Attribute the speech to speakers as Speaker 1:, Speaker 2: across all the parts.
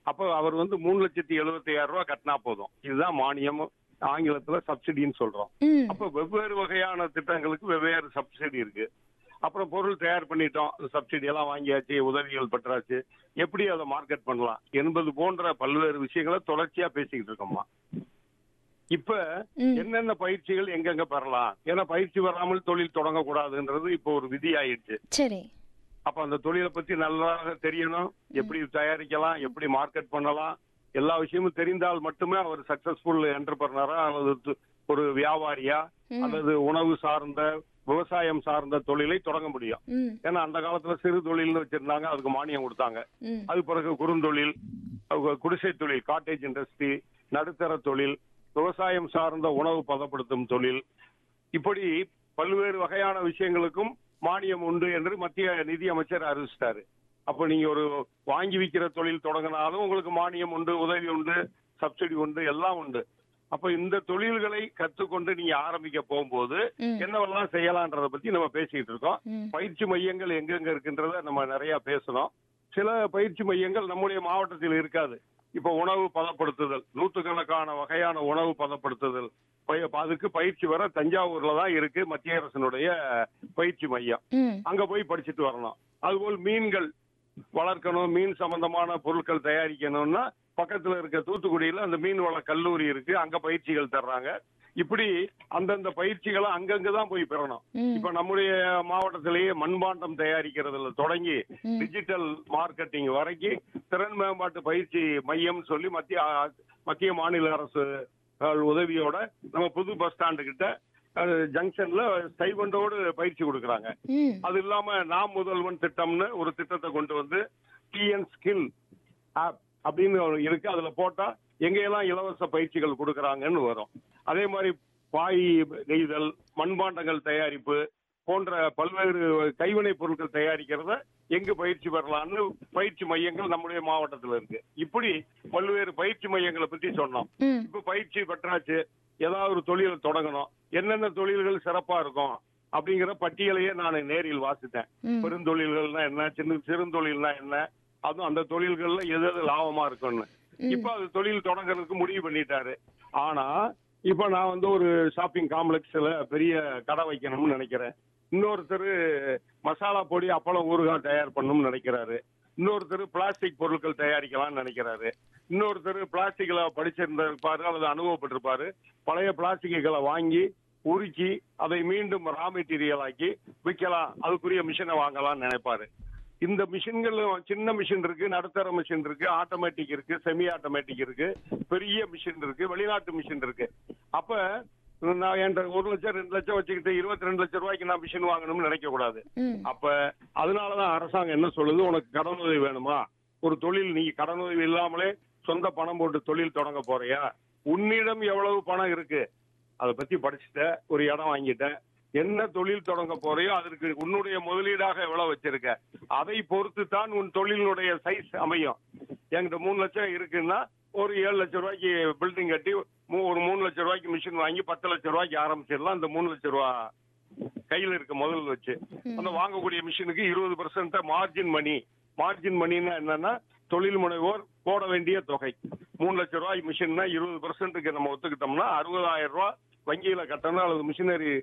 Speaker 1: அப்போ அவர் வந்து மூணு லட்சத்தி எழுபத்தி ஐயாயிரம் ரூபாய் கட்டினா போதும் இதுதான் மானியம் ஆங்கிலத்துல சப்சிடின்னு சொல்றோம்
Speaker 2: ம்
Speaker 1: அப்ப வெவ்வேறு வகையான திட்டங்களுக்கு வெவ்வேறு சப்சிடி இருக்கு அப்புறம் பொருள் தயார் பண்ணிட்டோம் சப்சிடி எல்லாம் வாங்கியாச்சு உதவிகள் பெற்றாச்சு எப்படி அதை மார்க்கெட் பண்ணலாம் என்பது போன்ற பல்வேறு விஷயங்களை தொடர்ச்சியா பேசிக்கிட்டு இருக்கோம்மா இப்ப
Speaker 2: ம்.
Speaker 1: என்னென்ன பயிற்சிகள் எங்கெங்க பெறலாம் ஏன்னா பயிற்சி வராமல் தொழில் தொடங்கக்கூடாதுன்றது இப்போ ஒரு விதி ஆயிடுச்சு
Speaker 2: சரி
Speaker 1: அப்ப அந்த தொழிலை பத்தி நல்லா தெரியணும் எப்படி தயாரிக்கலாம் எப்படி மார்க்கெட் பண்ணலாம் எல்லா விஷயமும் தெரிந்தால் மட்டுமே அவர் சக்சஸ்ஃபுல் என்டர்பிரனரா அல்லது து- ஒரு வியாபாரியா
Speaker 2: ம்.
Speaker 1: அல்லது உணவு சார்ந்த விவசாயம் சார்ந்த தொழிலை தொடங்க முடியும்
Speaker 2: ம்
Speaker 1: ஏன்னா அந்த காலத்துல சிறு தொழில்னு வச்சிருந்தாங்க அதுக்கு மானியம் கொடுத்தாங்க
Speaker 2: ம்
Speaker 1: அது பிறகு குறுந்தொழில் அவங்க குடிசை தொழில் காட்டேஜ் இண்டஸ்ட்ரி நடுத்தர தொழில் விவசாயம் சார்ந்த உணவு பதப்படுத்தும் தொழில் இப்படி பல்வேறு வகையான விஷயங்களுக்கும் மானியம் உண்டு என்று மத்திய நிதி அமைச்சர் அறிவிச்சிட்டாரு அப்ப நீங்க ஒரு வாங்கி விற்கிற தொழில் தொடங்கினாலும் உங்களுக்கு மானியம் உண்டு உதவி உண்டு சப்சிடி உண்டு எல்லாம் உண்டு அப்ப இந்த தொழில்களை கத்துக்கொண்டு நீங்க ஆரம்பிக்க போகும்போது
Speaker 2: ம்.
Speaker 1: என்னவெல்லாம் செய்யலான்றத பத்தி நம்ம பேசிட்டு இருக்கோம்
Speaker 2: ம்.
Speaker 1: பயிற்சி மையங்கள் எங்கெங்க இருக்குன்றத நம்ம நிறைய பேசணும் சில பயிற்சி மையங்கள் நம்முடைய மாவட்டத்தில் இருக்காது இப்ப உணவு பதப்படுத்துதல் நூற்றுக்கணக்கான வகையான உணவு பதப்படுத்துதல் பய- அதுக்கு பயிற்சி வர தஞ்சாவூர்ல தான் இருக்கு மத்திய அரசினுடைய பயிற்சி மையம்
Speaker 2: ம்
Speaker 1: அங்க போய் படிச்சுட்டு வரணும் அதுபோல் மீன்கள் வளர்க்கணும் மீன் சம்பந்தமான பொருட்கள் தயாரிக்கணும்னா பக்கத்துல இருக்க தூத்துக்குடியில அந்த மீன் வள கல்லூரி இருக்கு அங்க பயிற்சிகள் தர்றாங்க இப்படி அந்தந்த பயிற்சிகளை அங்கங்கதான் போய் பெறணும்
Speaker 2: ம்.
Speaker 1: இப்ப நம்முடைய மாவட்டத்திலேயே மண்பாண்டம் தயாரிக்கிறதுல தொடங்கி
Speaker 2: ம்.
Speaker 1: டிஜிட்டல் மார்க்கெட்டிங் வரைக்கும் திறன் மேம்பாட்டு பயிற்சி மையம் சொல்லி மத்திய மத்திய மாநில அரசு அஹ், உதவியோட நம்ம புது பஸ் ஸ்டாண்டு கிட்ட அஹ், ஜங்ஷன்ல ஸ்டைபண்டோடு பயிற்சி கொடுக்கறாங்க
Speaker 2: ம்
Speaker 1: அது இல்லாம நாம் முதல்வன் திட்டம்னு ஒரு திட்டத்தை கொண்டு வந்து டிஎன் ஸ்கில் ஆப் அப்படின்னு ஒரு இருக்கு அதுல போட்டா எங்கெல்லாம் இலவச பயிற்சிகள் கொடுக்கறாங்கன்னு வரும் அதே மாதிரி பாய் நெய்தல் மண்பாண்டங்கள் தயாரிப்பு போன்ற பல்வேறு கைவினைப் பொருட்கள் தயாரிக்கிறத எங்கு பயிற்சி பெறலாம்னு பயிற்சி மையங்கள் நம்முடைய மாவட்டத்துல இருக்கு இப்படி பல்வேறு பயிற்சி மையங்களை பத்தி சொன்னோம்
Speaker 2: ம்
Speaker 1: இப்ப பயிற்சி பெற்றாச்சு ஏதாவது ஒரு தொழிலை தொடங்கணும் என்னென்ன தொழில்கள் சிறப்பா இருக்கும் அப்படிங்கிற பட்டியலையே நான் நேரில் வாசித்தேன்
Speaker 2: ம்.
Speaker 1: பெருந்தொழில்கள்னா என்ன சின்ன சிறுந்தொழில்னா என்ன அதுவும் அந்த தொழில்கள்ல எது எது லாபமா இருக்கும்னு இப்ப அது தொழில் தொடங்குறதுக்கு முடிவு பண்ணிட்டாரு ஆனா இப்ப நான் வந்து ஒரு ஷாப்பிங் காம்ப்ளெக்ஸ்ல பெரிய கடை வைக்கணும்னு நினைக்கிறேன் இன்னொருத்தர் மசாலா பொடி அப்பளம் ஊறுகாய் தயார் பண்ணணும்னு நினைக்கிறாரு இன்னொருத்தர் பிளாஸ்டிக் பொருட்கள் தயாரிக்கலாம்னு நினைக்கிறாரு இன்னொருத்தர் பிளாஸ்டிக்ல படிச்சிருந்திருப்பாரு அல்லது அனுபவப்பட்டிருப்பாரு பழைய பிளாஸ்டிக்குகளை வாங்கி உருக்கி அதை மீண்டும் ரா மெட்டீரியல் ஆக்கி விற்கலாம் அதுக்குரிய மிஷினை வாங்கலாம்னு நினைப்பாரு இந்த மிஷின்கள் சின்ன மிஷின் இருக்கு நடுத்தர மிஷின் இருக்கு ஆட்டோமேட்டிக் இருக்கு செமி ஆட்டோமேட்டிக் இருக்கு பெரிய மிஷின் இருக்கு வெளிநாட்டு மிஷின் இருக்கு அப்ப நான் என்கிட்ட ஒரு லட்சம் ரெண்டு லட்சம் வச்சுக்கிட்டு இருபத்தி ரெண்டு லட்சம் ரூபாய்க்கு நான் மிஷின் வாங்கணும்னு நினைக்க கூடாது
Speaker 2: ம்
Speaker 1: அப்ப அதனாலதான் அரசாங்கம் என்ன சொல்லுது உனக்கு கடன் உதவி வேணுமா ஒரு தொழில் நீ கடன் உதவி இல்லாமலே சொந்த பணம் போட்டு தொழில் தொடங்க போறியா உன்னிடம் எவ்வளவு பணம் இருக்கு அதை பத்தி படிச்சுட்ட ஒரு இடம் வாங்கிட்ட என்ன தொழில் தொடங்க போறியோ அதற்கு உன்னுடைய முதலீடாக எவ்வளவு வச்சிருக்க அதை பொறுத்து தான் உன் தொழிலினுடைய சைஸ் அமையும் என்கிட்ட மூணு லட்சம் இருக்குன்னா ஒரு ஏழு லட்சம் ரூபாய்க்கு பில்டிங் கட்டி மூ- ஒரு மூணு லட்சம் ரூபாய்க்கு மிஷின் வாங்கி பத்து லட்சம் ரூபாய்க்கு ஆரம்பிச்சிடலாம் அந்த மூணு லட்சம் ரூபா கையில இருக்க முதல் வச்சு அந்த வாங்கக்கூடிய மிஷினுக்கு இருபது பர்சன்ட் மார்ஜின் மணி மார்ஜின் மணின்னா என்னன்னா தொழில் முனைவோர் போட வேண்டிய தொகை மூணு லட்சம் ரூபாய் மிஷின்னா இருபது பர்சன்ட்டுக்கு நம்ம ஒத்துக்கிட்டோம்னா அறுபதாயிரம் ரூபாய் வங்கியில கட்டணும் அல்லது மிஷினரி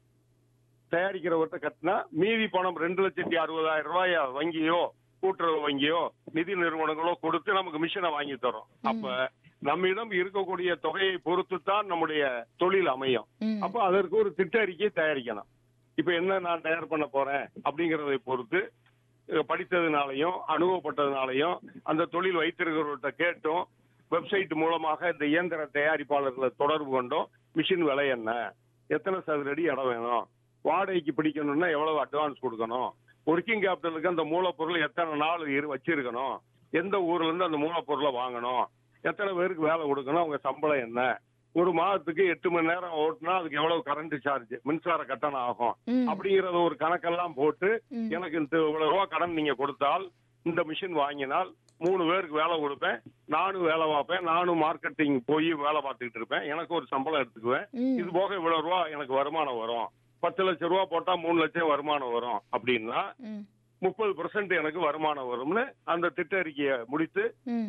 Speaker 1: தயாரிக்கிறவர்கிட்ட கட்டினா மீதி பணம் ரெண்டு லட்சத்தி அறுபதாயிரம் ரூபாய வங்கியோ கூட்டுறவு வங்கியோ நிதி நிறுவனங்களோ கொடுத்து நமக்கு மிஷினை வாங்கி தரும் அப்ப நம்மிடம் இருக்கக்கூடிய தொகையை பொறுத்து தான் நம்முடைய தொழில் அமையும்
Speaker 2: ம்.
Speaker 1: அப்ப அதற்கு ஒரு திட்ட அறிக்கை தயாரிக்கணும் இப்ப என்ன நான் தயார் பண்ண போறேன் அப்படிங்கறதை பொறுத்து அஹ், படித்ததுனாலையும் அனுபவப்பட்டதுனாலையும் அந்த தொழில் வைத்திருக்கிறவர்கிட்ட கேட்டும் வெப்சைட் மூலமாக இந்த இயந்திர தயாரிப்பாளர்களை தொடர்பு கொண்டும் மிஷின் விலை என்ன எத்தனை சதுரடி இடம் வேணும் வாடகைக்கு பிடிக்கணும்னா எவ்வளவு அட்வான்ஸ் கொடுக்கணும் ஒர்க்கிங் கேபிட்டலுக்கு அந்த மூலப்பொருள் எத்தனை நாள் இரு வச்சிருக்கணும் எந்த ஊர்ல இருந்து அந்த மூலப்பொருளை வாங்கணும் எத்தனை பேருக்கு வேலை கொடுக்கணும் அவங்க சம்பளம் என்ன ஒரு மாதத்துக்கு எட்டு மணி நேரம் ஓட்டுனா அதுக்கு எவ்வளவு கரண்ட் சார்ஜ் மின்சார கட்டணம் ஆகும்
Speaker 2: ம்.
Speaker 1: அப்படிங்கறத ஒரு கணக்கெல்லாம் போட்டு
Speaker 2: ம்.
Speaker 1: எனக்கு இந்த இவ்வளவு ரூபா கடன் நீங்க கொடுத்தால் இந்த மிஷின் வாங்கினால் மூணு பேருக்கு வேலை கொடுப்பேன் நானும் வேலை பார்ப்பேன் நானும் மார்க்கெட்டிங் போய் வேலை பார்த்துக்கிட்டு இருப்பேன் எனக்கு ஒரு சம்பளம் எடுத்துக்குவேன்
Speaker 2: ம்.
Speaker 1: இது போக இவ்வளவு ரூபா எனக்கு வருமானம் வரும் பத்து லட்சம் ரூபா போட்டா மூணு லட்சம் வருமானம் வரும் அப்படின்னா
Speaker 2: ம்
Speaker 1: முப்பது எனக்கு வருமானம் வரும்னு அந்த திட்ட அறிக்கையை முடித்து
Speaker 2: ம்